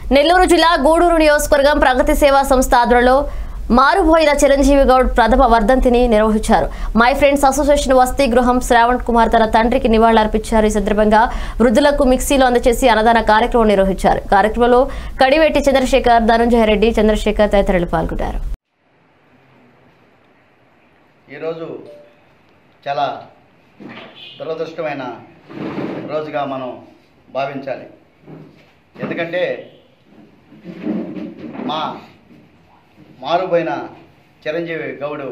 నెల్లూరు జిల్లా గూడూరు నియోజకవర్గం ప్రగతి సేవా సంస్థ ఆధ్వర్యంలో మారుబోయిన చిరంజీవి గౌడ్ ప్రథమ వర్ధంతిని నిర్వహించారు మై ఫ్రెండ్స్ అసోసియేషన్ వసతి గృహం శ్రావణ్ కుమార్ తన తండ్రికి నివాళులర్పించారు ఈ సందర్భంగా వృద్ధులకు మిక్సీలు అందజేసి అన్నదాన కార్యక్రమం నిర్వహించారు కార్యక్రమంలో కడివెట్టి చంద్రశేఖర్ ధనుంజయ రెడ్డి చంద్రశేఖర్ తదితరులు పాల్గొన్నారు ఈరోజు చాలా దురదృష్టమైన రోజుగా మనం భావించాలి ఎందుకంటే మా మారుపోయిన చిరంజీవి గౌడు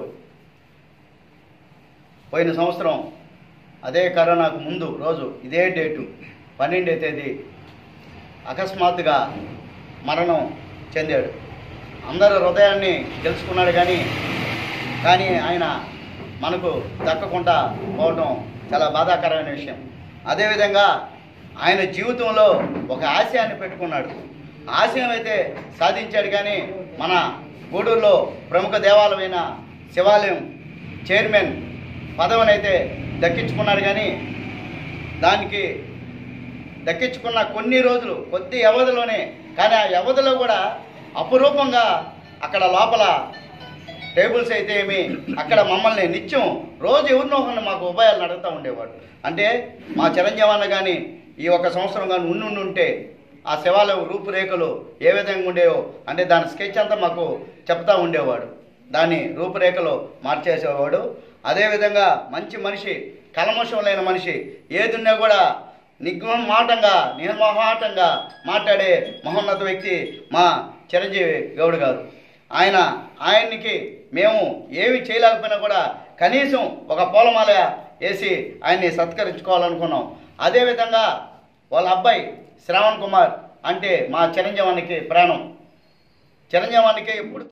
పోయిన సంవత్సరం అదే కరోనాకు ముందు రోజు ఇదే డేటు పన్నెండే తేదీ అకస్మాత్తుగా మరణం చెందాడు అందరూ హృదయాన్ని గెలుచుకున్నాడు కానీ కానీ ఆయన మనకు దక్కకుండా పోవటం చాలా బాధాకరమైన విషయం అదేవిధంగా ఆయన జీవితంలో ఒక ఆశయాన్ని పెట్టుకున్నాడు ఆశయం అయితే సాధించాడు కానీ మన గూడూరులో ప్రముఖ దేవాలయమైన శివాలయం చైర్మన్ పదవినైతే దక్కించుకున్నాడు కానీ దానికి దక్కించుకున్న కొన్ని రోజులు కొద్ది వ్యవధిలోనే కానీ ఆ వ్యవధిలో కూడా అపురూపంగా అక్కడ లోపల టేబుల్స్ అయితే ఏమి అక్కడ మమ్మల్ని నిత్యం రోజు ఎవరినో ఒకరిని మాకు ఉపాయాలు అడుగుతూ ఉండేవాడు అంటే మా చిరంజీవన్న కానీ ఈ ఒక సంవత్సరం కానీ ఉండి ఉంటే ఆ శివాలయం రూపురేఖలు ఏ విధంగా ఉండేవో అంటే దాని స్కెచ్ అంతా మాకు చెప్తా ఉండేవాడు దాని రూపురేఖలు మార్చేసేవాడు అదేవిధంగా మంచి మనిషి కలమోషం లేని మనిషి ఏదున్నా కూడా నిర్మమాటంగా నిర్మోహాటంగా మాట్లాడే మహోన్నత వ్యక్తి మా చిరంజీవి గౌడ్ గారు ఆయన ఆయన్నికి మేము ఏమి చేయలేకపోయినా కూడా కనీసం ఒక పూలమాల వేసి ఆయన్ని సత్కరించుకోవాలనుకున్నాం అదేవిధంగా వాళ్ళ అబ్బాయి శ్రావణ్ కుమార్ అంటే మా చిరంజీవానికి ప్రాణం చిరంజీవానికి ఎప్పుడు